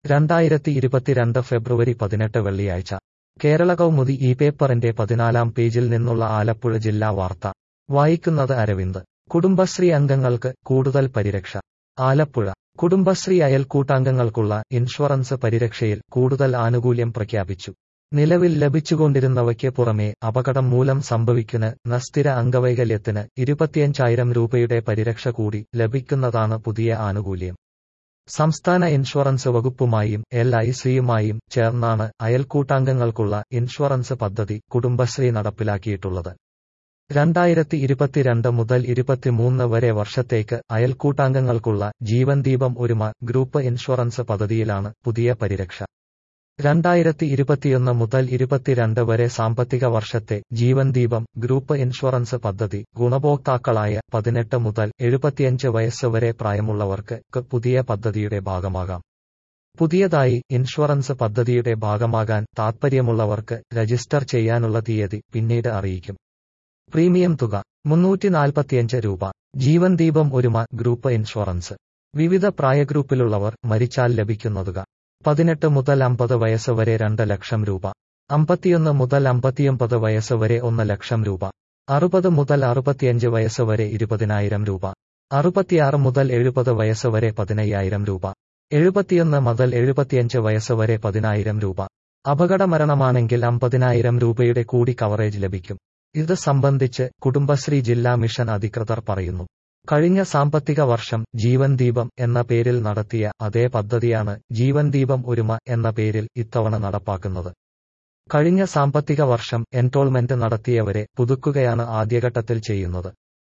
രണ്ടായിരത്തി ഇരുപത്തിരണ്ട് ഫെബ്രുവരി പതിനെട്ട് വെള്ളിയാഴ്ച കേരള കൗമുദി ഈ പേപ്പറിന്റെ പതിനാലാം പേജിൽ നിന്നുള്ള ആലപ്പുഴ ജില്ലാ വാർത്ത വായിക്കുന്നത് അരവിന്ദ് കുടുംബശ്രീ അംഗങ്ങൾക്ക് കൂടുതൽ പരിരക്ഷ ആലപ്പുഴ കുടുംബശ്രീ അയൽക്കൂട്ടാംഗങ്ങൾക്കുള്ള ഇൻഷുറൻസ് പരിരക്ഷയിൽ കൂടുതൽ ആനുകൂല്യം പ്രഖ്യാപിച്ചു നിലവിൽ ലഭിച്ചുകൊണ്ടിരുന്നവയ്ക്ക് പുറമെ അപകടം മൂലം സംഭവിക്കുന്ന നസ്ഥിര അംഗവൈകല്യത്തിന് ഇരുപത്തിയഞ്ചായിരം രൂപയുടെ പരിരക്ഷ കൂടി ലഭിക്കുന്നതാണ് പുതിയ ആനുകൂല്യം സംസ്ഥാന ഇൻഷുറൻസ് വകുപ്പുമായും എൽ ഐ സിയുമായും ചേർന്നാണ് അയൽക്കൂട്ടാംഗങ്ങൾക്കുള്ള ഇൻഷുറൻസ് പദ്ധതി കുടുംബശ്രീ നടപ്പിലാക്കിയിട്ടുള്ളത് രണ്ടായിരത്തി ഇരുപത്തിരണ്ട് മുതൽ ഇരുപത്തിമൂന്ന് വരെ വർഷത്തേക്ക് അയൽക്കൂട്ടാംഗങ്ങൾക്കുള്ള ജീവൻ ദീപം ഒരുമ ഗ്രൂപ്പ് ഇൻഷുറൻസ് പദ്ധതിയിലാണ് പുതിയ പരിരക്ഷ രണ്ടായിരത്തി ഇരുപത്തിയൊന്ന് മുതൽ ഇരുപത്തിരണ്ട് വരെ സാമ്പത്തിക വർഷത്തെ ജീവൻ ദീപം ഗ്രൂപ്പ് ഇൻഷുറൻസ് പദ്ധതി ഗുണഭോക്താക്കളായ പതിനെട്ട് മുതൽ എഴുപത്തിയഞ്ച് വയസ്സ് വരെ പ്രായമുള്ളവർക്ക് പുതിയ പദ്ധതിയുടെ ഭാഗമാകാം പുതിയതായി ഇൻഷുറൻസ് പദ്ധതിയുടെ ഭാഗമാകാൻ താൽപ്പര്യമുള്ളവർക്ക് രജിസ്റ്റർ ചെയ്യാനുള്ള തീയതി പിന്നീട് അറിയിക്കും പ്രീമിയം തുക മുന്നൂറ്റി നാൽപ്പത്തിയഞ്ച് രൂപ ജീവൻ ദീപം ഒരുമ ഗ്രൂപ്പ് ഇൻഷുറൻസ് വിവിധ പ്രായഗ്രൂപ്പിലുള്ളവർ മരിച്ചാൽ ലഭിക്കുന്ന തുക പതിനെട്ട് മുതൽ അമ്പത് വയസ്സ് വരെ രണ്ട് ലക്ഷം രൂപ അമ്പത്തിയൊന്ന് മുതൽ അമ്പത്തിയൊമ്പത് വയസ്സ് വരെ ഒന്ന് ലക്ഷം രൂപ അറുപത് മുതൽ അറുപത്തിയഞ്ച് വയസ്സ് വരെ ഇരുപതിനായിരം രൂപ അറുപത്തിയാറ് മുതൽ എഴുപത് വയസ്സ് വരെ പതിനയ്യായിരം രൂപ എഴുപത്തിയൊന്ന് മുതൽ എഴുപത്തിയഞ്ച് വയസ്സ് വരെ പതിനായിരം രൂപ അപകടമരണമാണെങ്കിൽ അമ്പതിനായിരം രൂപയുടെ കൂടി കവറേജ് ലഭിക്കും ഇത് സംബന്ധിച്ച് കുടുംബശ്രീ ജില്ലാ മിഷൻ അധികൃതർ പറയുന്നു കഴിഞ്ഞ സാമ്പത്തിക വർഷം ജീവൻ ദീപം എന്ന പേരിൽ നടത്തിയ അതേ പദ്ധതിയാണ് ജീവൻ ദീപം ഒരുമ എന്ന പേരിൽ ഇത്തവണ നടപ്പാക്കുന്നത് കഴിഞ്ഞ സാമ്പത്തിക വർഷം എൻറോൾമെന്റ് നടത്തിയവരെ പുതുക്കുകയാണ് ആദ്യഘട്ടത്തിൽ ചെയ്യുന്നത്